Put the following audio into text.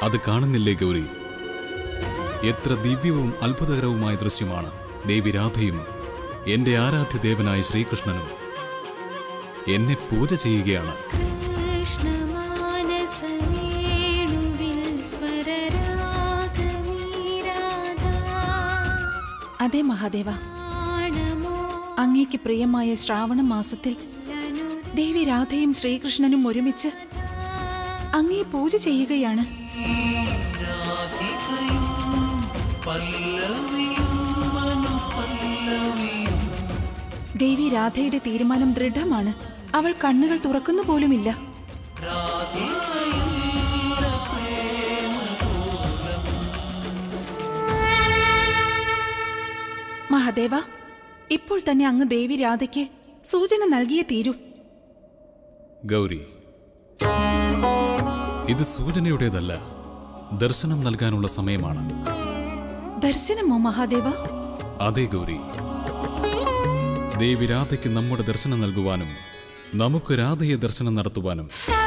അത് കാണുന്നില്ലേ ഗൗരി എത്ര ദിവ്യവും അത്ഭുതകരവുമായ ദൃശ്യമാണ് ദേവി രാധയും എന്റെ ആരാധ്യ ദേവനായ ശ്രീകൃഷ്ണനും എന്നെ പൂജ ചെയ്യുകയാണ് കൃഷ്ണമാനസവേണുവിൽ അതെ മഹാദേവ അങ്ങേക്ക് പ്രിയമായ ശ്രാവണ മാസത്തിൽ ദേവി രാധയും ശ്രീകൃഷ്ണനും ഒരുമിച്ച് അങ്ങേ പൂജ ചെയ്യുകയാണ് ദേവി രാധയുടെ തീരുമാനം ദൃഢമാണ് അവൾ കണ്ണുകൾ തുറക്കുന്നു പോലുമില്ല മഹാദേവ ഇപ്പോൾ തന്നെ അങ്ങ് ദേവി രാധയ്ക്ക് സൂചന നൽകിയേ തീരൂ ഗൗരി ഇത് സൂചനയുടേതല്ല ദർശനം നൽകാനുള്ള സമയമാണ് ദർശനമോ മഹാദേവ അതെ ഗൗരി ദേവി രാധയ്ക്ക് നമ്മുടെ ദർശനം നൽകുവാനും നമുക്ക് രാധയെ ദർശനം നടത്തുവാനും